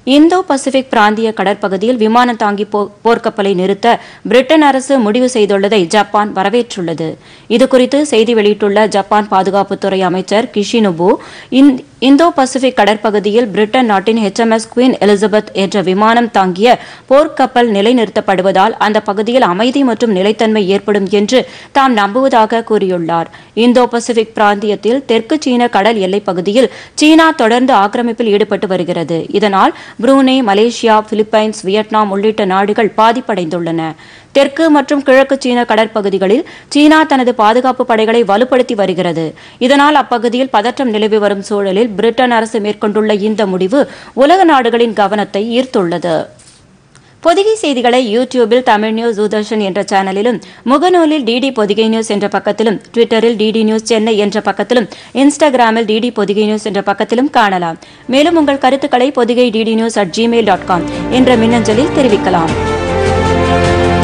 Indo Pacific பிராந்திய கடற்பகுதியில் விமானம் தாங்கி போ- போர்க்கப்பலை நிறுத்த பிரிட்டன் அரசு முடிவு செய்துள்ளதை ஜப்பான் வரவேற்றுள்ளது இதுகுறித்து செய்தி வெளியிட்டுள்ள ஜப்பான் பாதுகாப்புத்துறை அமைச்சர் கிஷினுபு இந்த- இந்தோ பசிபிக் கடற்பகுதியில் பிரிட்டன் நாட்டின் HMS குவீன் எலிசபெத் என்ற விமானம் தாங்கிய போர்க்கப்பல் நிலைநிறுத்தப்படுவதால் அந்த பகுதியில் அமைதி மற்றும் நிலைத்தன்மை ஏற்படும் என்று தாம் நம்புவதாக கூறியுள்ளார் இந்தோ பசிபிக் பிராந்தியத்தில் தெற்கு சீன கடல் எல்லைப் பகுதியில் சீனா தொடர்ந்து ஆக்கிரமிப்பில் ஈடுபட்டு வருகிறது இதனால் புரூனே மலேசியா பிலிப்பைன்ஸ் வியட்நாம் உள்ளிட்ட நாடுகள் பாதிப்படைந்துள்ளன தெற்கு மற்றும் கிழக்கு சீன கடற்பகுதிகளில் சீனா தனது பாதுகாப்பு படைகளை வலுப்படுத்தி வருகிறது இதனால் அப்பகுதியில் பதற்றம் நிலவி வரும் சூழலில் பிரிட்டன் அரசு மேற்கொண்டுள்ள இந்த முடிவு உலக நாடுகளின் கவனத்தை ஈர்த்துள்ளது பொதிகை செய்திகளை யூடியூபில் தமிழ் நியூஸ் தூர்தர்ஷன் என்ற சேனலிலும் முகநூலில் டிடி பொதிகை நியூஸ் என்ற பக்கத்திலும் ட்விட்டரில் டிடி நியூஸ் சென்னை என்ற பக்கத்திலும் இன்ஸ்டாகிராமில் டிடி பொதிகை நியூஸ் என்ற பக்கத்திலும் காணலாம் மேலும் உங்கள் கருத்துக்களை Podhigai DD news at Gmail dot com என்ற மின்னஞ்சலில் தெரிவிக்கலாம்